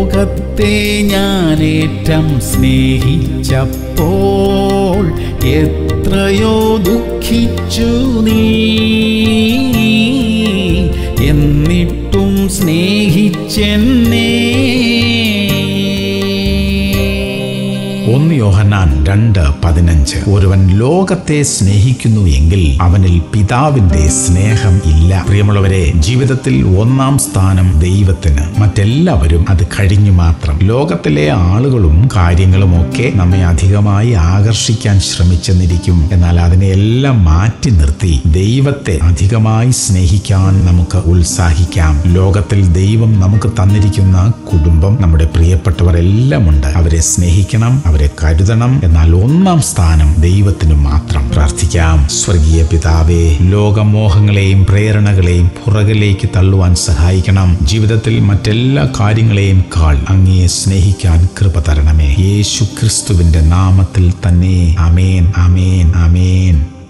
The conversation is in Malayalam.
ലോകത്തെ ഞാനേറ്റം സ്നേഹിച്ചപ്പോൾ എത്രയോ ദുഃഖിച്ചു നീ എന്നിട്ടും സ്നേഹിച്ചെന്നേ ഒന്ന് യോഹന്നാൻ രണ്ട് പതിനഞ്ച് ഒരുവൻ ലോകത്തെ സ്നേഹിക്കുന്നു എങ്കിൽ അവനിൽ പിതാവിന്റെ സ്നേഹം ഇല്ല പ്രിയമുള്ളവരെ ജീവിതത്തിൽ ഒന്നാം സ്ഥാനം ദൈവത്തിന് മറ്റെല്ലാവരും അത് കഴിഞ്ഞു മാത്രം ലോകത്തിലെ ആളുകളും കാര്യങ്ങളും ഒക്കെ നമ്മെ അധികമായി ആകർഷിക്കാൻ ശ്രമിച്ചെന്നിരിക്കും എന്നാൽ അതിനെയെല്ലാം മാറ്റി നിർത്തി ദൈവത്തെ അധികമായി സ്നേഹിക്കാൻ നമുക്ക് ഉത്സാഹിക്കാം ലോകത്തിൽ ദൈവം നമുക്ക് തന്നിരിക്കുന്ന കുടുംബം നമ്മുടെ പ്രിയപ്പെട്ടവർ എല്ലാം ഉണ്ട് അവരെ സ്നേഹിക്കണം അവരെ കരുതണം എന്നാൽ ഒന്നാം സ്ഥാനം ദൈവത്തിന് മാത്രം പ്രാർത്ഥിക്കാം സ്വർഗീയ പിതാവേ ലോകമോഹങ്ങളെയും പ്രേരണകളെയും പുറകിലേക്ക് തള്ളുവാൻ സഹായിക്കണം ജീവിതത്തിൽ മറ്റെല്ലാ കാര്യങ്ങളെയും കാൾ അങ്ങയെ സ്നേഹിക്കാൻ കൃപ തരണമേ യേശു ക്രിസ്തുവിന്റെ നാമത്തിൽ തന്നെ അമേൻ അമേൻ അമേൻ